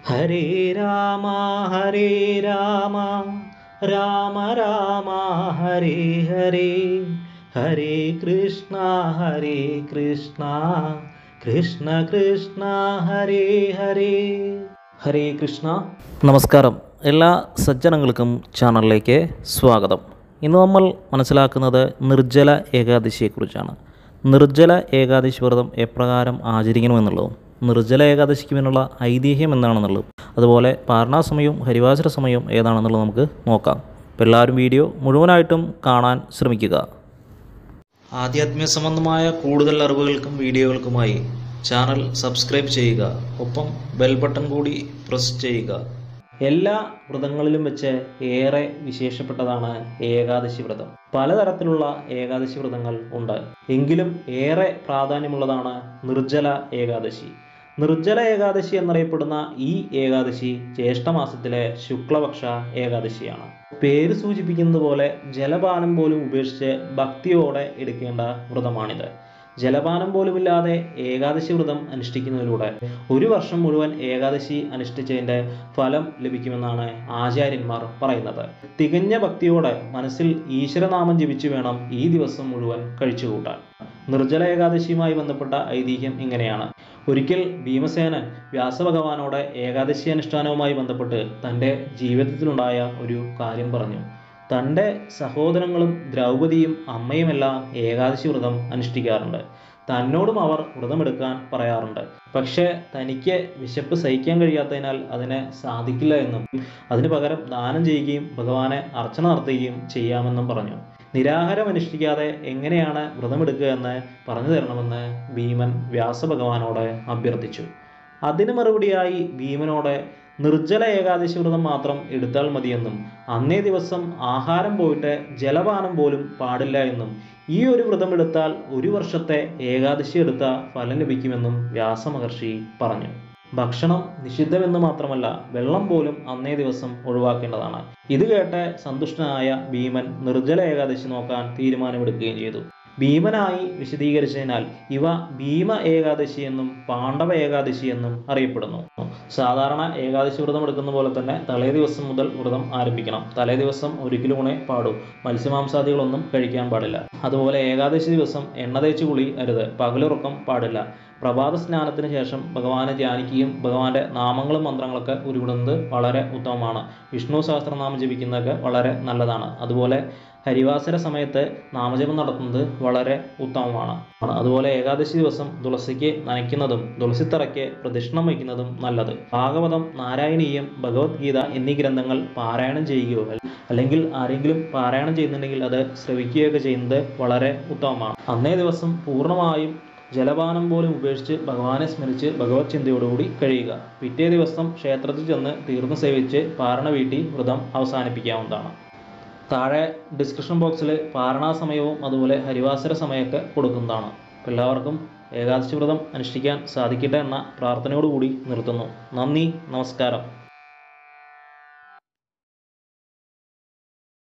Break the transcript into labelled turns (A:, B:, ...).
A: ഹരേ രാമ ഹരേ രാമ രാമ രാമ ഹരേ ഹരേ ഹരേ കൃഷ്ണ ഹരേ കൃഷ്ണ കൃഷ്ണ കൃഷ്ണ ഹരേ ഹരേ ഹരേ കൃഷ്ണ നമസ്കാരം എല്ലാ സജ്ജനങ്ങൾക്കും ചാനലിലേക്ക് സ്വാഗതം ഇന്ന് നമ്മൾ മനസ്സിലാക്കുന്നത് നിർജ്ജല ഏകാദശിയെക്കുറിച്ചാണ് നിർജ്ജല ഏകാദശി വ്രതം എപ്രകാരം ആചരിക്കണമെന്നുള്ളതും നിർജ്ജല ഏകാദശിക്ക് പിന്നുള്ള ഐതിഹ്യം എന്താണെന്നുള്ളതും അതുപോലെ പാരണാ സമയവും ഹരിവാസര സമയവും ഏതാണെന്നുള്ളത് നമുക്ക് നോക്കാം അപ്പോൾ എല്ലാവരും വീഡിയോ മുഴുവനായിട്ടും കാണാൻ ശ്രമിക്കുക ആധ്യാത്മിക സംബന്ധമായ കൂടുതൽ അറിവുകൾക്കും വീഡിയോകൾക്കുമായി ചാനൽ സബ്സ്ക്രൈബ് ചെയ്യുക ഒപ്പം ബെൽ ബട്ടൺ കൂടി പ്രസ് ചെയ്യുക എല്ലാ വ്രതങ്ങളിലും വെച്ച് ഏറെ വിശേഷപ്പെട്ടതാണ് ഏകാദശി വ്രതം പലതരത്തിലുള്ള ഏകാദശി വ്രതങ്ങൾ ഉണ്ട് എങ്കിലും ഏറെ പ്രാധാന്യമുള്ളതാണ് നിർജ്ജല ഏകാദശി നിർജ്ജല ഏകാദശി എന്നറിയപ്പെടുന്ന ഈ ഏകാദശി ജ്യേഷ്ഠമാസത്തിലെ ശുക്ലപക്ഷ ഏകാദശിയാണ് പേര് സൂചിപ്പിക്കുന്നത് പോലെ ജലപാനം പോലും ഉപേക്ഷിച്ച് ഭക്തിയോടെ എടുക്കേണ്ട വ്രതമാണിത് ജലപാനം പോലുമില്ലാതെ ഏകാദശി വ്രതം അനുഷ്ഠിക്കുന്നതിലൂടെ ഒരു വർഷം മുഴുവൻ ഏകാദശി അനുഷ്ഠിച്ചതിൻ്റെ ഫലം ലഭിക്കുമെന്നാണ് ആചാര്യന്മാർ പറയുന്നത് തികഞ്ഞ ഭക്തിയോടെ മനസ്സിൽ ഈശ്വരനാമം ജപിച്ചു വേണം ഈ ദിവസം മുഴുവൻ കഴിച്ചുകൂട്ടാൻ നിർജ്ജല ഏകാദശിയുമായി ബന്ധപ്പെട്ട ഐതിഹ്യം ഇങ്ങനെയാണ് ഒരിക്കൽ ഭീമസേനൻ വ്യാസഭഗവാനോട് ഏകാദശി അനുഷ്ഠാനവുമായി ബന്ധപ്പെട്ട് തൻ്റെ ജീവിതത്തിലുണ്ടായ ഒരു കാര്യം പറഞ്ഞു തൻ്റെ സഹോദരങ്ങളും ദ്രൗപദിയും അമ്മയുമെല്ലാം ഏകാദശി വ്രതം അനുഷ്ഠിക്കാറുണ്ട് തന്നോടും അവർ വ്രതമെടുക്കാൻ പറയാറുണ്ട് പക്ഷേ തനിക്ക് വിശപ്പ് സഹിക്കാൻ കഴിയാത്തതിനാൽ അതിന് സാധിക്കില്ല എന്നും അതിനു പകരം ദാനം ചെയ്യുകയും ഭഗവാനെ അർച്ചന നടത്തുകയും ചെയ്യാമെന്നും പറഞ്ഞു നിരാഹാരം അനുഷ്ഠിക്കാതെ എങ്ങനെയാണ് വ്രതമെടുക്കുക എന്ന് പറഞ്ഞു തരണമെന്ന് ഭീമൻ വ്യാസഭഗവാനോട് അഭ്യർത്ഥിച്ചു അതിന് മറുപടിയായി ഭീമനോട് നിർജ്ജല ഏകാദശി വ്രതം മാത്രം എടുത്താൽ മതിയെന്നും അന്നേ ദിവസം ആഹാരം പോയിട്ട് ജലപാനം പോലും പാടില്ല എന്നും ഈ ഒരു വ്രതം എടുത്താൽ ഒരു വർഷത്തെ ഏകാദശി എടുത്ത ഫലം ലഭിക്കുമെന്നും വ്യാസമഹർഷി പറഞ്ഞു ഭക്ഷണം നിഷിദ്ധമെന്ന് മാത്രമല്ല വെള്ളം പോലും അന്നേ ദിവസം ഒഴിവാക്കേണ്ടതാണ് ഇത് കേട്ട് സന്തുഷ്ടനായ ഭീമൻ നിർജ്ജല ഏകാദശി നോക്കാൻ തീരുമാനമെടുക്കുകയും ചെയ്തു ഭീമനായി വിശദീകരിച്ചതിനാൽ ഇവ ഭീമ ഏകാദശി എന്നും പാണ്ഡവ ഏകാദശി എന്നും അറിയപ്പെടുന്നു സാധാരണ ഏകാദശി വ്രതം എടുക്കുന്ന പോലെ തന്നെ തലേ ദിവസം മുതൽ വ്രതം ആരംഭിക്കണം തലേ ദിവസം ഒരിക്കലും ഊണേ പാടൂ മത്സ്യമാംസാദികളൊന്നും കഴിക്കാൻ പാടില്ല അതുപോലെ ഏകാദശി ദിവസം എണ്ണ തേച്ച് കുളി അരുത് പകലുറക്കം പാടില്ല പ്രഭാത സ്നാനത്തിന് ശേഷം ഭഗവാനെ ധ്യാനിക്കുകയും ഭഗവാന്റെ നാമങ്ങളും മന്ത്രങ്ങളൊക്കെ ഉരുവിടുന്നത് വളരെ ഉത്തമമാണ് വിഷ്ണു സഹസ്രനാമം ജപിക്കുന്നതൊക്കെ വളരെ നല്ലതാണ് അതുപോലെ ഹരിവാസര സമയത്ത് നാമജപം നടത്തുന്നത് വളരെ ഉത്തമമാണ് അതുപോലെ ഏകാദശി ദിവസം തുളസിക്ക് നനയ്ക്കുന്നതും തുളസിത്തറയ്ക്ക് പ്രദക്ഷിണം വയ്ക്കുന്നതും നല്ലത് ഭാഗവതം നാരായണീയം ഭഗവത്ഗീത എന്നീ ഗ്രന്ഥങ്ങൾ പാരായണം ചെയ്യുകയോ അല്ലെങ്കിൽ ആരെങ്കിലും പാരായണം ചെയ്യുന്നുണ്ടെങ്കിൽ അത് ശ്രവിക്കുകയൊക്കെ ചെയ്യുന്നത് വളരെ ഉത്തമമാണ് അന്നേ ദിവസം പൂർണ്ണമായും ജലപാനം പോലും ഉപേക്ഷിച്ച് ഭഗവാനെ സ്മരിച്ച് ഭഗവത് ചിന്തയോടുകൂടി കഴിയുക പിറ്റേ ദിവസം ക്ഷേത്രത്തിൽ ചെന്ന് തീർന്നു സേവിച്ച് പാരണ വീട്ടി വ്രതം അവസാനിപ്പിക്കാവുന്നതാണ് താഴെ ഡിസ്ക്രിപ്ഷൻ ബോക്സിൽ പാരണാ സമയവും അതുപോലെ ഹരിവാസര സമയമൊക്കെ കൊടുക്കുന്നതാണ് അപ്പോൾ എല്ലാവർക്കും ഏകാദശി വ്രതം അനുഷ്ഠിക്കാൻ സാധിക്കട്ടെ എന്ന പ്രാർത്ഥനയോടുകൂടി നിർത്തുന്നു നന്ദി നമസ്കാരം